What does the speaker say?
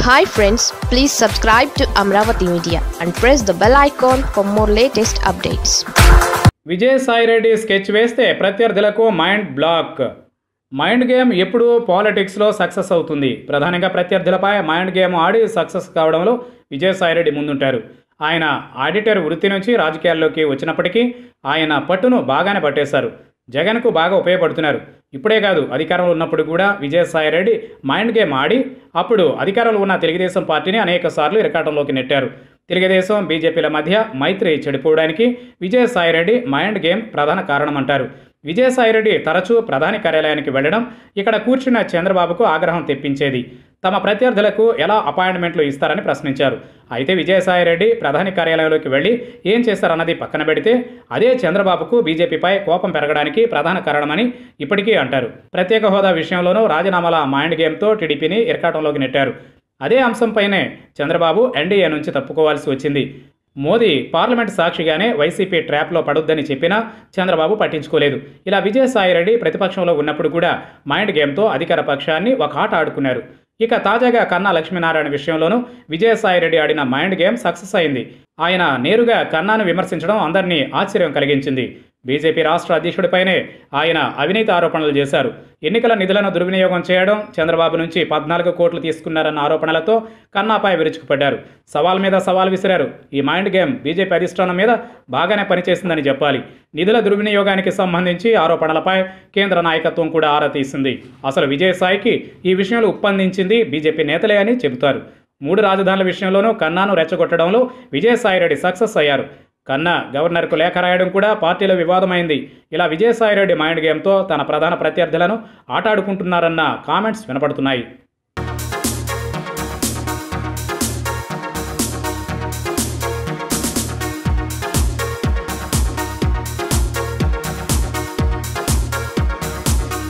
hi friends please subscribe to Amaravati media and press the bell icon for more latest updates Vijayasai Reddy sketch వేస్తే ప్రత్యర్థులకు mind block mind game ఎప్పుడు పాలిటిక్స్లో success అవుతుంది ప్రధానంగా ప్రత్యర్థులపై మైండ్ గేమ్ ఆడి సక్సెస్ కావడంలో విజయసాయిరెడ్డి ముందుంటారు ఆయన ఆడిటర్ వృత్తి నుంచి రాజకీయాల్లోకి వచ్చినప్పటికీ ఆయన పట్టును బాగానే పట్టేశారు జగన్కు బాగా ఉపయోగపడుతున్నారు ఇప్పుడే కాదు అధికారంలో ఉన్నప్పుడు కూడా విజయసాయిరెడ్డి మైండ్ గేమ్ ఆడి అప్పుడు అధికారంలో ఉన్న తెలుగుదేశం పార్టీని అనేక సార్లు ఇరకాటంలోకి నెట్టారు తెలుగుదేశం బీజేపీల మధ్య మైత్రి చెడిపోవడానికి విజయసాయిరెడ్డి మైండ్ గేమ్ ప్రధాన కారణమంటారు విజయసాయిరెడ్డి తరచూ ప్రధాని కార్యాలయానికి వెళ్లడం ఇక్కడ కూర్చున్న చంద్రబాబుకు ఆగ్రహం తెప్పించేది తమ ప్రత్యర్థులకు ఎలా అపాయింట్మెంట్లు ఇస్తారని ప్రశ్నించారు అయితే విజయసాయిరెడ్డి ప్రధాని కార్యాలయంలోకి వెళ్ళి ఏం చేశారన్నది పక్కన పెడితే అదే చంద్రబాబుకు బీజేపీపై కోపం పెరగడానికి ప్రధాన కారణమని ఇప్పటికీ అంటారు ప్రత్యేక హోదా విషయంలోనూ రాజీనామాల మైండ్ గేమ్తో టీడీపీని ఇరకాటంలోకి నెట్టారు అదే అంశంపైనే చంద్రబాబు ఎన్డీఏ నుంచి తప్పుకోవాల్సి వచ్చింది మోదీ పార్లమెంట్ సాక్షిగానే వైసీపీ ట్రాప్లో పడొద్దని చెప్పినా చంద్రబాబు పట్టించుకోలేదు ఇలా విజయసాయిరెడ్డి ప్రతిపక్షంలో ఉన్నప్పుడు కూడా మైండ్ గేమ్తో అధికార పక్షాన్ని ఒక ఆట ఆడుకున్నారు ఇక తాజాగా కన్నా లక్ష్మీనారాయణ విషయంలోనూ విజయసాయిరెడ్డి ఆడిన మైండ్ గేమ్ సక్సెస్ అయింది ఆయన నేరుగా కన్నాను విమర్శించడం అందరినీ ఆశ్చర్యం కలిగించింది బీజేపీ రాష్ట్ర అధ్యక్షుడిపైనే ఆయన అవినీతి ఆరోపణలు చేశారు ఎన్నికల నిధులను దుర్వినియోగం చేయడం చంద్రబాబు నుంచి పద్నాలుగు కోట్లు తీసుకున్నారన్న ఆరోపణలతో కన్నాపై విరుచుకుపడ్డారు సవాల్ మీద సవాల్ విసిరారు ఈ మైండ్ గేమ్ బీజేపీ అధిష్టానం మీద బాగానే పనిచేసిందని చెప్పాలి నిధుల దుర్వినియోగానికి సంబంధించి ఆరోపణలపై కేంద్ర నాయకత్వం కూడా ఆరా తీసింది అసలు విజయసాయికి ఈ విషయంలో ఉప్పందించింది బీజేపీ నేతలే అని చెబుతారు మూడు రాజధానుల విషయంలోనూ కన్నాను రెచ్చగొట్టడంలో విజయసాయిరెడ్డి సక్సెస్ అయ్యారు కన్నా గవర్నర్కు లేఖ రాయడం కూడా పార్టీలో వివాదమైంది ఇలా విజయసాయిరెడ్డి మైండ్ గేమ్తో తన ప్రధాన ప్రత్యర్థులను ఆటాడుకుంటున్నారన్న కామెంట్స్ వినపడుతున్నాయి